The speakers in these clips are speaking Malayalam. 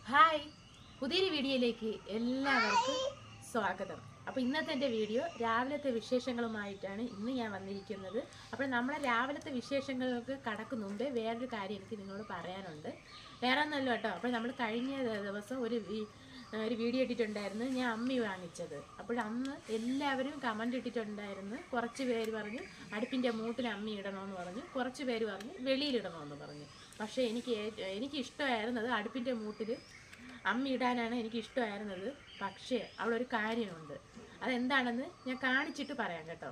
ഹായ് പുതിയൊരു വീഡിയോയിലേക്ക് എല്ലാവർക്കും സ്വാഗതം അപ്പോൾ ഇന്നത്തെ എൻ്റെ വീഡിയോ രാവിലത്തെ വിശേഷങ്ങളുമായിട്ടാണ് ഇന്ന് ഞാൻ വന്നിരിക്കുന്നത് അപ്പോൾ നമ്മളെ രാവിലത്തെ വിശേഷങ്ങൾക്ക് കടക്കും മുമ്പേ വേറൊരു കാര്യം എനിക്ക് നിങ്ങളോട് പറയാനുണ്ട് വേറെ ഒന്നല്ലോ കേട്ടോ അപ്പോൾ നമ്മൾ കഴിഞ്ഞ ദിവസം ഒരു വി- ഒരു വീഡിയോ ഇട്ടിട്ടുണ്ടായിരുന്നു ഞാൻ അമ്മി വാങ്ങിച്ചത് അപ്പോൾ അന്ന് എല്ലാവരും കമൻ്റ് ഇട്ടിട്ടുണ്ടായിരുന്നു കുറച്ച് പേര് പറഞ്ഞു അടുപ്പിൻ്റെ മൂട്ടിൽ അമ്മി ഇടണമെന്ന് പറഞ്ഞു കുറച്ച് പേര് പറഞ്ഞു വെളിയിലിടണമെന്ന് പറഞ്ഞു പക്ഷേ എനിക്ക് ഏ- എനിക്ക് ഇഷ്ടമായിരുന്നത് അടുപ്പിൻ്റെ മൂട്ടിൽ അമ്മി ഇടാനാണ് എനിക്ക് ഇഷ്ടമായിരുന്നത് പക്ഷേ അവിടെ ഒരു കാര്യമുണ്ട് അതെന്താണെന്ന് ഞാൻ കാണിച്ചിട്ട് പറയാം കേട്ടോ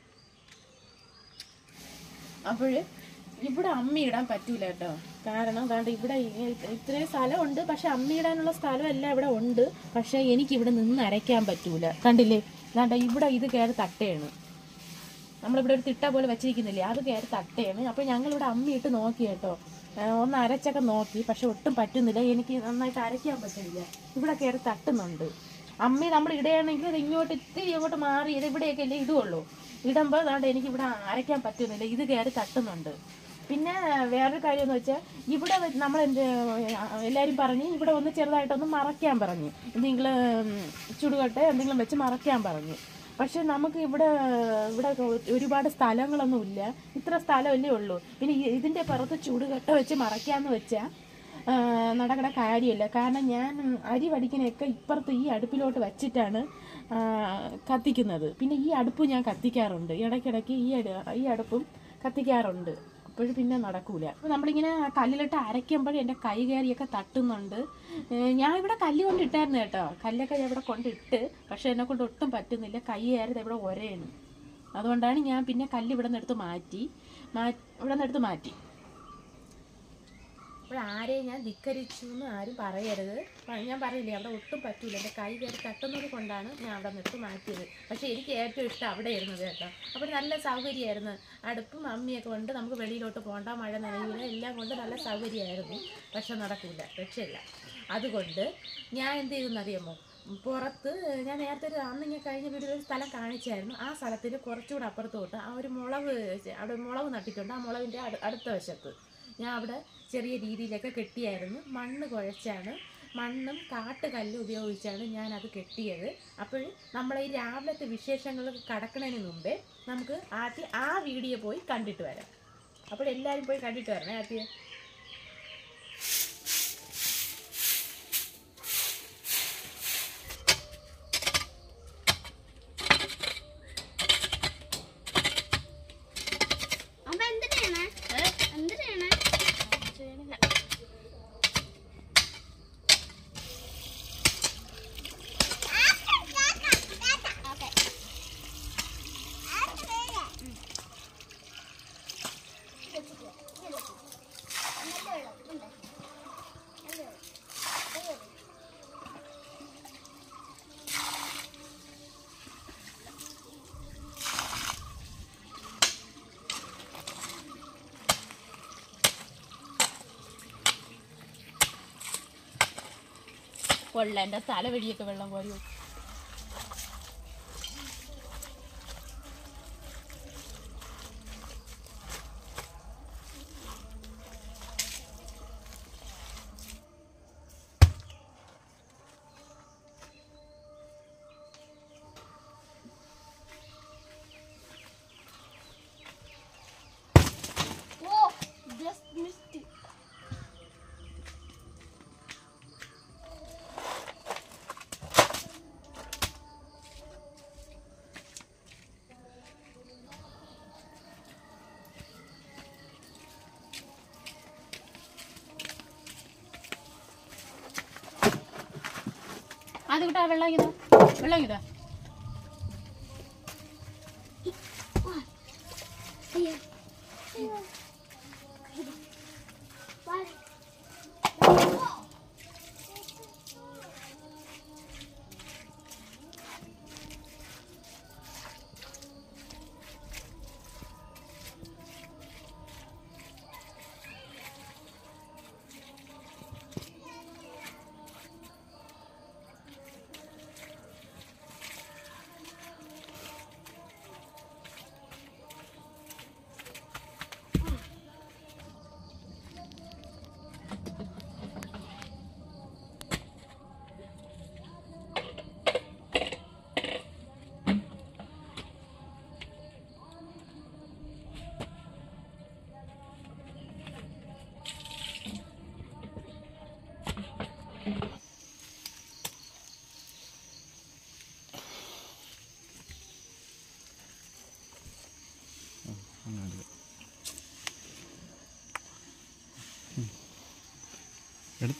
അപ്പോൾ ഇവിടെ അമ്മി ഇടാൻ പറ്റൂല കേട്ടോ കാരണം കാരണം ഇവിടെ ഈ- ഇത്രയും സ്ഥലമുണ്ട് പക്ഷെ അമ്മി ഇടാനുള്ള സ്ഥലം എല്ലാം ഇവിടെ ഉണ്ട് പക്ഷെ എനിക്ക് ഇവിടെ നിന്ന് അരയ്ക്കാൻ പറ്റൂല കണ്ടില്ലേ ദാണ്ട ഇവിടെ ഇത് കയറി തട്ടയാണ് നമ്മളിവിടെ ഒരു തിട്ട പോലെ വെച്ചിരിക്കുന്നില്ലേ അത് കയറി തട്ടയാണ് അപ്പോൾ ഞങ്ങളിവിടെ അമ്മിയിട്ട് നോക്കി കേട്ടോ ആ, ഒന്ന് അരച്ചൊക്കെ നോക്കി പക്ഷെ ഒട്ടും പറ്റുന്നില്ല എനിക്ക് നന്നായിട്ട് അരയ്ക്കാൻ പറ്റുന്നില്ല ഇവിടെ കയറി തട്ടുന്നുണ്ട് അമ്മി നമ്മൾ ഇടുകയാണെങ്കിൽ ഇത് ഇങ്ങോട്ട് ഇത്തിരി അങ്ങോട്ട് മാറി ഇത് ഇവിടെയൊക്കെ അല്ലേ ഇടുള്ളൂ ഇടുമ്പോൾ അതുകൊണ്ട് എനിക്ക് ഇവിടെ അരയ്ക്കാൻ പറ്റുന്നില്ല ഇത് കയറി തട്ടുന്നുണ്ട് പിന്നെ വേറൊരു കാര്യം എന്ന് വെച്ചാൽ ഇവിടെ വെ- നമ്മൾ എന്ത് എല്ലാവരും പറഞ്ഞ് ഇവിടെ ഒന്ന് ചെറുതായിട്ടൊന്ന് മറയ്ക്കാൻ പറഞ്ഞു എന്തെങ്കിലും ഉം, ചുടുകട്ടെ എന്തെങ്കിലും വെച്ച് മറയ്ക്കാൻ പറഞ്ഞു പക്ഷെ നമുക്ക് ഇവിടെ ഇവിടെ ഒരുപാട് സ്ഥലങ്ങളൊന്നും ഇല്ല ഇത്ര സ്ഥലമല്ലേ ഉള്ളൂ പിന്നെ ഈ- ഇതിന്റെ പുറത്ത് ചൂടുകട്ട വെച്ച് മറയ്ക്കാന്ന് വെച്ചാൽ നടക്കണ കാര്യമില്ല കാരണം ഞാൻ അരി വടിക്കണയൊക്കെ ഇപ്പുറത്ത് ഈ അടുപ്പിലോട്ട് വെച്ചിട്ടാണ് ആ, കത്തിക്കുന്നത് പിന്നെ ഈ അടുപ്പ് ഞാൻ കത്തിക്കാറുണ്ട് ഇടയ്ക്കിടയ്ക്ക് ഈ അട് ഈ അടുപ്പും കത്തിക്കാറുണ്ട് അപ്പോഴും പിന്നെ നടക്കൂല അപ്പോൾ നമ്മളിങ്ങനെ കല്ലിലിട്ട് അരയ്ക്കുമ്പോൾ എൻ്റെ കൈ കയറിയൊക്കെ തട്ടുന്നുണ്ട് ഏഹ് ഞാൻ ഇവിടെ കല്ല് കൊണ്ടിട്ടായിരുന്നു കേട്ടോ കല്ലൊക്കെ ഞാൻ ഇവിടെ കൊണ്ടിട്ട് പക്ഷെ എന്നെ കൊണ്ട് ഒട്ടും പറ്റുന്നില്ല കൈ കയറിയത് ഇവിടെ ഒരയാണ് അതുകൊണ്ടാണ് ഞാൻ പിന്നെ കല്ല് ഇവിടെ നിന്ന് എടുത്ത് മാറ്റി മാ ഇവിടെ നിന്ന് എടുത്ത് മാറ്റി അപ്പോൾ ആരെയും ഞാൻ ധിക്കരിച്ചു എന്ന് ആരും പറയരുത് പ- ഞാൻ പറയില്ലേ അവിടെ ഒട്ടും പറ്റൂല എൻ്റെ കൈ കയറി തട്ടുന്നത് കൊണ്ടാണ് ഞാൻ അവിടെ നിർത്തി മാറ്റിയത് പക്ഷേ എനിക്ക് ഏറ്റവും ഇഷ്ടം അവിടെ ഇരുന്നത് കേട്ടോ അപ്പോൾ നല്ല സൗകര്യമായിരുന്നു അടുപ്പും അമ്മിയൊക്കെ കൊണ്ട് നമുക്ക് വെളിയിലോട്ട് പോകണ്ട മഴ നനയില്ല എല്ലാം കൊണ്ട് നല്ല സൗകര്യമായിരുന്നു പക്ഷെ നടക്കില്ല രക്ഷയില്ല അതുകൊണ്ട് ഞാൻ എന്ത് ചെയ്തെന്നറിയാമോ പുറത്ത് ഞാൻ നേരത്തെ ഒരു അന്ന് ഞാൻ കഴിഞ്ഞ വീട്ടിൽ ഒരു സ്ഥലം കാണിച്ചായിരുന്നു ആ സ്ഥലത്തിന് കുറച്ചുകൂടെ അപ്പുറത്തോട്ട് ആ ഒരു മുളക് അവിടെ ഒരു മുളക് നട്ടിട്ടുണ്ട് ആ മുളകിൻ്റെ അടു- അടുത്ത വശത്ത് ഞാൻ അവിടെ ചെറിയ രീതിയിലൊക്കെ കെട്ടിയായിരുന്നു മണ്ണ് കുഴച്ചാണ് മണ്ണും കാട്ടുകല്ലും ഉപയോഗിച്ചാണ് ഞാൻ അത് കെട്ടിയത് അപ്പോൾ നമ്മൾ ഈ രാവിലത്തെ വിശേഷങ്ങൾ കടക്കുന്നതിന് മുമ്പേ നമുക്ക് ആദ്യം ആ വീഡിയോ പോയി കണ്ടിട്ട് വരാം അപ്പോൾ എല്ലാവരും പോയി കണ്ടിട്ട് വരണേ ആദ്യം അമ്മ എന്തിനാണ് എന്തിനാണ് കൊള്ള എൻ്റെ തല വഴിയൊക്കെ വെള്ളം കോരി ഒഴിച്ചു. Oh, just missed it. അത് കിട്ടാ വെള്ളം ഇതാ വെള്ളം ഇതാ Here. Bye.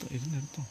എടുത്തോ ഇരുന്നെടുത്തോ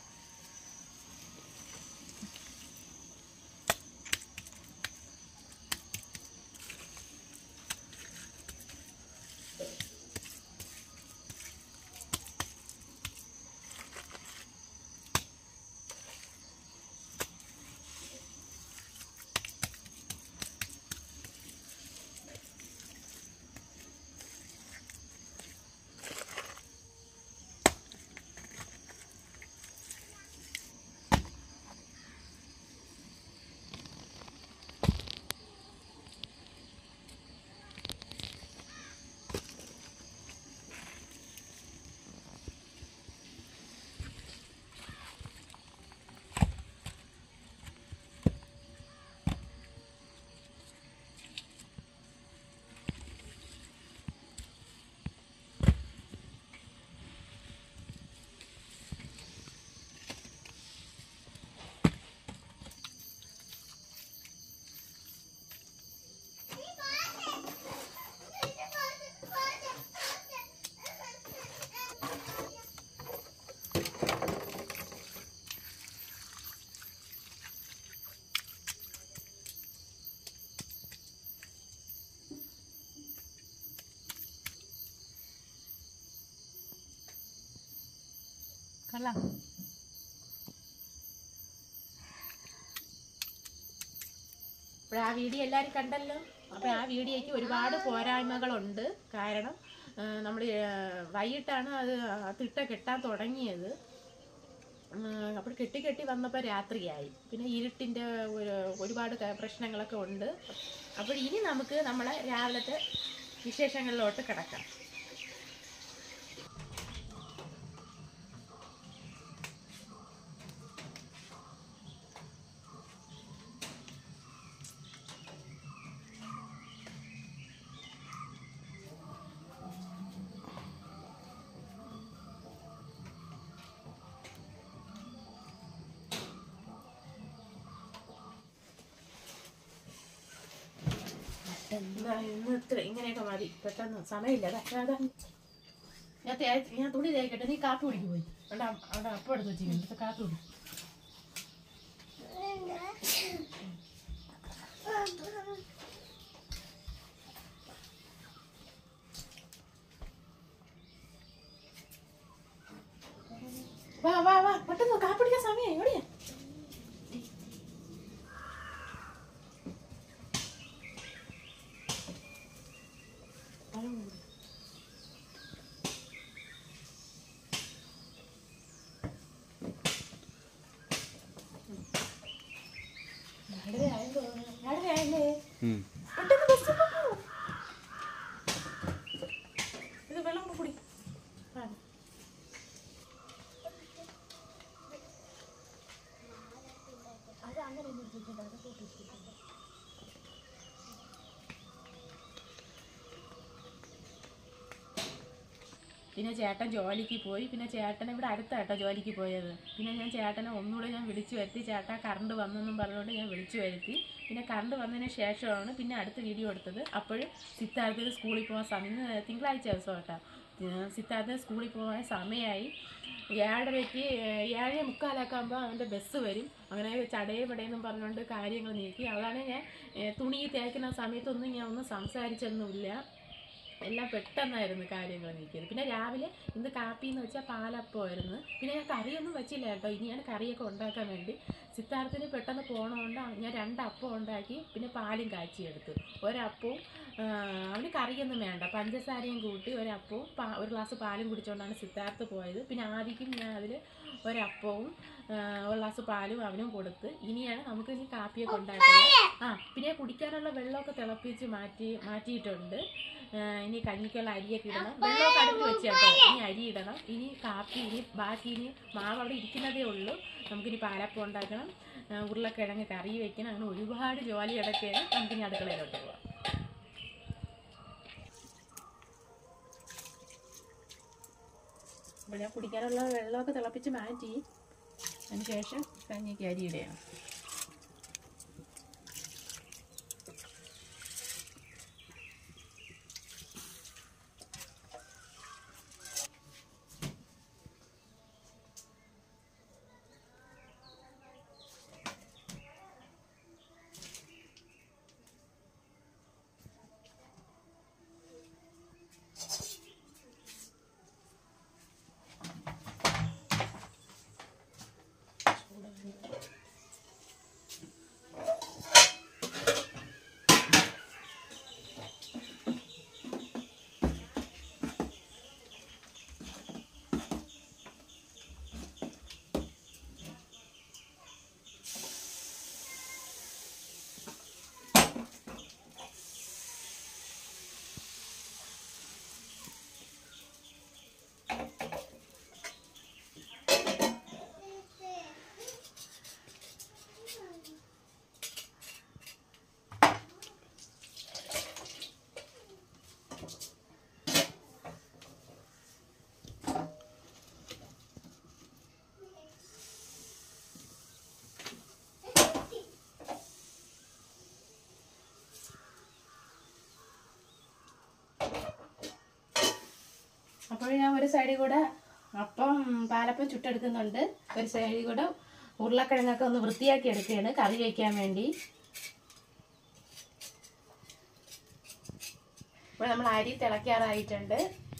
കൊള്ളാം അപ്പോൾ ആ വീഡിയോ എല്ലാവരും കണ്ടല്ലോ അപ്പോൾ ആ വീഡിയോയ്ക്ക് ഒരുപാട് പോരായ്മകളുണ്ട് കാരണം നമ്മൾ വൈകിട്ടാണ് അത് ആ തിട്ട കെട്ടാൻ തുടങ്ങിയത് ഉം, അപ്പോൾ കെട്ടി കെട്ടി വന്നപ്പോൾ രാത്രിയായി പിന്നെ ഇരുട്ടിൻ്റെ ഒരു ഒരുപാട് ക- പ്രശ്നങ്ങളൊക്കെ ഉണ്ട് അപ്പോൾ ഇനി നമുക്ക് നമ്മളെ രാവിലത്തെ വിശേഷങ്ങളിലോട്ട് കിടക്കാം എന്നാ ഇന്ന് ഇത്ര ഇങ്ങനെയൊക്കെ മതി പെട്ടെന്ന് സമയമില്ല അതാ അതാ ഞാൻ തേ ഞാൻ തുണി തേക്കട്ടെ നീ കാപ്പി കുടിക്ക് പോയി അവിടെ അ- അവിടെ അപ്പം എടുത്ത് വെച്ചിരിക്കുന്നു കാപ്പി കുടി വാ വാ വാ പെട്ടെന്ന് കാപ്പി കുടിക്കാൻ സമയമായി എവിടെയാ വെള്ളം കുടി. ഏഴരയായെന്ന് തോന്നുന്നു. ഏഴരയായില്ലേ? പെട്ടെന്ന് bus ൽ പോ. ഇത് വെള്ളം കൂടി കുടി. ആ. അത് അങ്ങനെ ഒന്നും ഇട്ടിട്ടില്ല. അതൊക്കെ ഇട്ടിട്ടില്ല. പിന്നെ ചേട്ടൻ ജോലിക്ക് പോയി പിന്നെ ചേട്ടൻ ഇവിടെ അടുത്താട്ടോ ജോലിക്ക് പോയത് പിന്നെ ഞാൻ ചേട്ടനെ ഒന്നുകൂടെ ഞാൻ വിളിച്ചു വരുത്തി ചേട്ടാ കറണ്ട് വന്നെന്നും പറഞ്ഞുകൊണ്ട് ഞാൻ വിളിച്ചു വരുത്തി പിന്നെ കറണ്ട് വന്നതിന് ശേഷമാണ് പിന്നെ അടുത്ത വീഡിയോ എടുത്തത് അപ്പോഴും സിദ്ധാർത്ഥിന് സ്കൂളിൽ പോകാൻ സമയം ഇന്ന് തിങ്കളാഴ്ച ദിവസം കേട്ടോ സിദ്ധാർത്ഥിന് സ്കൂളിൽ പോകാൻ സമയമായി ഏഴരയ്ക്ക് ഏഴ് മുക്കാലാക്കുമ്പോൾ അവൻ്റെ ബസ് വരും അങ്ങനെ ചടയെ പടയെന്നും പറഞ്ഞുകൊണ്ട് കാര്യങ്ങൾ നീക്കി അതാണ് ഞാൻ ഏ, തുണി തേക്കുന്ന സമയത്തൊന്നും ഞാൻ ഒന്നും സംസാരിച്ചൊന്നുമില്ല എല്ലാം പെട്ടെന്നായിരുന്നു കാര്യങ്ങൾ നീക്കിയത് പിന്നെ രാവിലെ ഇന്ന് കാപ്പി എന്ന് വെച്ചാൽ പാലപ്പമായിരുന്നു പിന്നെ ഞാൻ കറിയൊന്നും വെച്ചില്ല കേട്ടോ ഇനിയാണ് കറിയൊക്കെ ഉണ്ടാക്കാൻ വേണ്ടി സിദ്ധാർത്ഥിന് പെട്ടെന്ന് പോകണതുകൊണ്ട് ഞാൻ രണ്ട് അപ്പം ഉണ്ടാക്കി പിന്നെ പാലും കാച്ചിയെടുത്തു ഒരപ്പവും ആ, അവന് കറിയൊന്നും വേണ്ട പഞ്ചസാരയും കൂട്ടി ഒരപ്പവും പാ- ഒരു ഗ്ലാസ് പാലും കുടിച്ചുകൊണ്ടാണ് സിദ്ധാർത്ഥ് പോയത് പിന്നെ ആദിക്കും ഞാൻ അതിൽ ഒരപ്പവും ആ, ഒരു ഗ്ലാസ് പാലും അവനും കൊടുത്ത് ഇനിയാണ് നമുക്ക് ഇനി കാപ്പിയൊക്കെ ഉണ്ടാക്കുന്നത് ആ പിന്നെ കുടിക്കാനുള്ള വെള്ളമൊക്കെ തിളപ്പിച്ച് മാറ്റി മാറ്റിയിട്ടുണ്ട് ആ, ഇനി കഞ്ഞിക്കുള്ള അരിയൊക്കെ ഇടണം വെള്ളമൊക്കെ അടുത്ത് വെച്ച് കേട്ടോ ഇനി അരി ഇടണം ഇനി കാപ്പി ഇനി ബാക്കി ഇനി മാവ് അവിടെ ഇരിക്കുന്നതേ ഉള്ളൂ നമുക്കിനി പാലപ്പം ഉണ്ടാക്കണം ആ, ഉരുളക്കിഴങ്ങ് കറി വെക്കണം അങ്ങനെ ഒരുപാട് ജോലി കിടക്കുകയാണ് നമുക്കിനി അടുക്കളയിലോട്ട് പോവാം അപ്പോൾ ഞാൻ കുടിക്കാനുള്ള വെള്ളമൊക്കെ തിളപ്പിച്ച് മാറ്റി അതിന് ശേഷം കഞ്ഞിക്ക് അരി ഇടുകയാണ് അപ്പോൾ ഞാൻ ഒരു സൈഡിൽ കൂടെ അപ്പം പാലപ്പം ചുട്ടെടുക്കുന്നുണ്ട് ഒരു സൈഡിൽ കൂടെ ഉരുളക്കിഴങ്ങൊക്കെ ഒന്ന് വൃത്തിയാക്കി എടുക്കുകയാണ് കറി വയ്ക്കാൻ വേണ്ടി ഇപ്പോൾ നമ്മൾ അരി തിളയ്ക്കാറായിട്ടുണ്ട്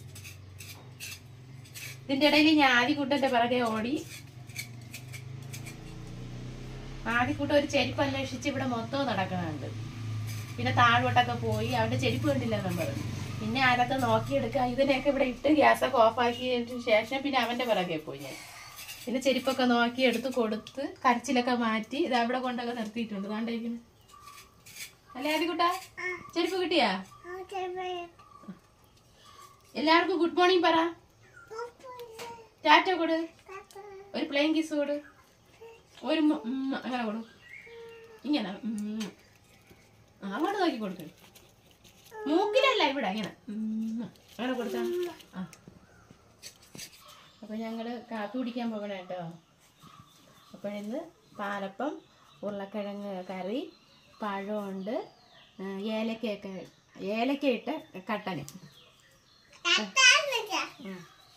ഇതിൻ്റെ ഇടയിൽ ഞാൻ ആദ്യക്കൂട്ടൻ്റെ പിറകെ ഓടി ആദ്യക്കൂട്ടം ഒരു ചെരുപ്പ് അന്വേഷിച്ച് ഇവിടെ മൊത്തം നടക്കുന്നുണ്ട് പിന്നെ താഴോട്ടൊക്കെ പോയി അവന്റെ ചെരുപ്പ് കണ്ടില്ല നമ്മൾ പിന്നെ അതൊക്കെ നോക്കിയെടുക്കുക ഇതിനെയൊക്കെ ഇവിടെ ഇട്ട് ഗ്യാസൊക്കെ ഓഫാക്കിയതിന് ശേഷം പിന്നെ അവന്റെ പിറകെ പോയി ഞാൻ പിന്നെ ചെരുപ്പൊക്കെ നോക്കി എടുത്ത് കൊടുത്ത് കരച്ചിലൊക്കെ മാറ്റി ഇത് അവിടെ കൊണ്ടൊക്കെ നിർത്തിയിട്ടുണ്ട് താണ്ടിരിക്കുന്നു അല്ലേ ആദ്യക്കുട്ടാ ചെരുപ്പ് കിട്ടിയാ എല്ലാവർക്കും ഗുഡ് മോർണിംഗ് പറ ടാറ്റ കൊടു ഒരു പ്ലെയിൻ കിസ് കൊടു ഒരു മ- ഉം അങ്ങനെ കൊടു ഇങ്ങനെ ഉം. ആ, അങ്ങോട്ട് നോക്കി കൊടുക്ക മൂക്കിലല്ല ഇവിടെ ഇങ്ങനെ ഉം. അങ്ങനെ കൊടുത്താ ആ അപ്പൊ ഞങ്ങള് കാപ്പി കുടിക്കാൻ പോകണം കേട്ടോ അപ്പോഴിന്ന് പാലപ്പം ഉരുളക്കിഴങ്ങ് കറി പഴമുണ്ട് ആ, ഏലക്കയൊക്കെ ഏലക്ക ഇട്ട് കട്ടന് ഉം.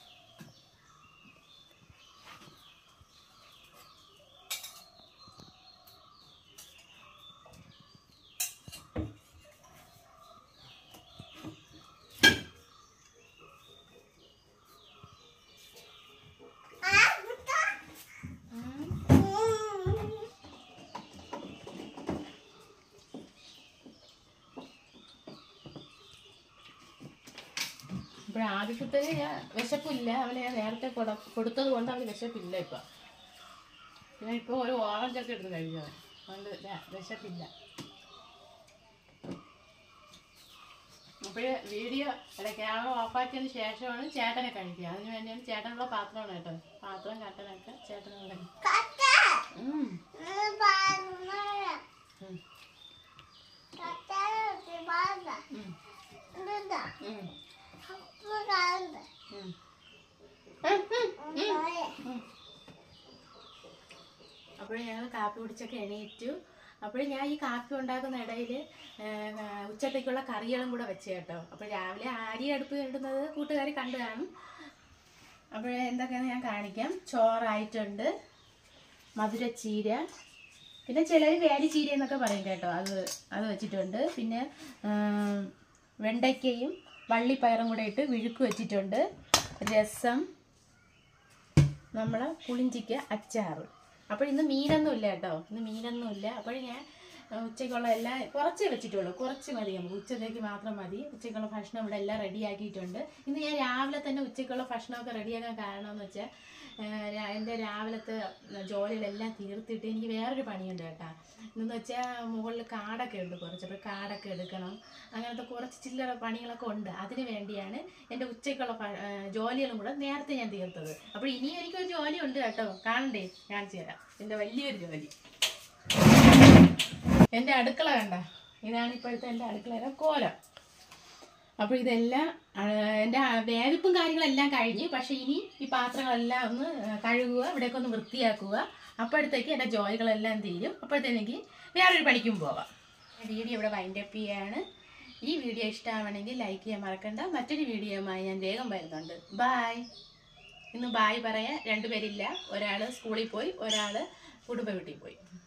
ഇപ്പോൾ ആദ്യക്കുട്ടന് ഞാൻ വിശപ്പില്ല അവന് ഞാൻ നേരത്തെ കൊടു കൊടുത്തത് കൊണ്ട് അവന് വിശപ്പില്ല ഇപ്പൊ പിന്നെ ഇപ്പോൾ ഒരു ഓറഞ്ച് ഒക്കെ എടുത്ത് കഴിച്ചു അവൻ. അതുകൊണ്ട് ര- വിശപ്പില്ല അപ്പോൾ വീഡിയോ അല്ല ക്യാമറ ഓഫാക്കിയതിന് ശേഷമാണ് ചേട്ടനെ കഴിക്കുക അതിന് വേണ്ടിയാണ് ചേട്ടനുള്ള പാത്രമാണ് കേട്ടോ പാത്രം കട്ടനൊക്കെ ചേട്ടനുള്ള ഉം. ഉം. ഉം. ഉം. ഉം. ഉം. അപ്പോൾ ഞങ്ങൾ കാപ്പി കുടിച്ചൊക്കെ എണീറ്റു അപ്പോൾ ഞാൻ ഈ കാപ്പി ഉണ്ടാക്കുന്ന ഇടയിൽ ഉച്ചത്തേക്കുള്ള കറികളും കൂടെ വെച്ച് കേട്ടോ അപ്പോൾ രാവിലെ അരി അടുപ്പ് ഇടുന്നത് കൂട്ടുകാർ കണ്ടു കാണും അപ്പോൾ എന്തൊക്കെയാണെന്ന് ഞാൻ കാണിക്കാം ചോറായിട്ടുണ്ട് മധുരച്ചീര പിന്നെ ചിലർ വേലിച്ചീര എന്നൊക്കെ പറയും കേട്ടോ അത് അത് വെച്ചിട്ടുണ്ട് പിന്നെ ആം, വെണ്ടയ്ക്കയും വള്ളിപ്പയറും കൂടെ ഇട്ട് വിഴുക്ക് വെച്ചിട്ടുണ്ട് രസം നമ്മളെ പുളിഞ്ചിക്ക അച്ചാറ് അപ്പോൾ ഇന്ന് മീനൊന്നും ഇല്ല കേട്ടോ ഇന്ന് മീനൊന്നും ഇല്ല അപ്പോൾ ഞാൻ ആ, ഉച്ചയ്ക്കുള്ള എല്ലാം കുറച്ചേ വെച്ചിട്ടുള്ളൂ കുറച്ച് മതി നമുക്ക് ഉച്ചത്തേക്ക് മാത്രം മതി ഉച്ചയ്ക്കുള്ള ഭക്ഷണം ഇവിടെ എല്ലാം റെഡി ആക്കിയിട്ടുണ്ട് ഇന്ന് ഞാൻ രാവിലെ തന്നെ ഉച്ചയ്ക്കുള്ള ഭക്ഷണമൊക്കെ റെഡിയാക്കാൻ കാരണം എന്ന് വെച്ചാൽ എൻ്റെ രാവിലത്തെ ജോലികളെല്ലാം തീർത്തിട്ട് എനിക്ക് വേറൊരു പണിയുണ്ട് കേട്ടാ എന്ന് വെച്ചാൽ മുകളിൽ കാടൊക്കെ ഉണ്ട് കുറച്ച് അപ്പോൾ കാടൊക്കെ എടുക്കണം അങ്ങനത്തെ കുറച്ച് ചില്ലറ പണികളൊക്കെ ഉണ്ട് അതിന് വേണ്ടിയാണ് എൻ്റെ ഉച്ചയ്ക്കുള്ള ഭ- ആ, ജോലികളും കൂടെ നേരത്തെ ഞാൻ തീർത്തത് അപ്പോൾ ഇനിയും എനിക്കൊരു ജോലി ഉണ്ട് കേട്ടോ കാണണ്ടേ കാണിച്ചു തരാം എൻ്റെ വലിയൊരു ജോലി എൻ്റെ അടുക്കള കണ്ട ഇതാണ് ഇപ്പോഴത്തെ എൻ്റെ അടുക്കളയുടെ കോലം അപ്പോൾ ഇതെല്ലാം ആ, എൻ്റെ ആ വേവിപ്പും കാര്യങ്ങളെല്ലാം കഴിഞ്ഞ് പക്ഷേ ഇനി ഈ പാത്രങ്ങളെല്ലാം ഒന്ന് ആ, കഴുകുക ഇവിടെയൊക്കെ ഒന്ന് വൃത്തിയാക്കുക അപ്പോഴത്തേക്ക് എൻ്റെ ജോലികളെല്ലാം തീരും അപ്പോഴത്തേക്ക് വേറൊരു പണിക്കും പോവാം വീഡിയോ ഇവിടെ വൈൻഡപ്പ് ചെയ്യാണ് ഈ വീഡിയോ ഇഷ്ടമാവണമെങ്കിൽ ലൈക്ക് ചെയ്യാൻ മറക്കണ്ട മറ്റൊരു വീഡിയോയുമായി ഞാൻ വേഗം വരുന്നുണ്ട് ബായ് ഇന്ന് ബായ് പറയാൻ രണ്ടുപേരില്ല ഒരാൾ സ്കൂളിൽ പോയി ഒരാൾ കുടുംബ വീട്ടിൽ പോയി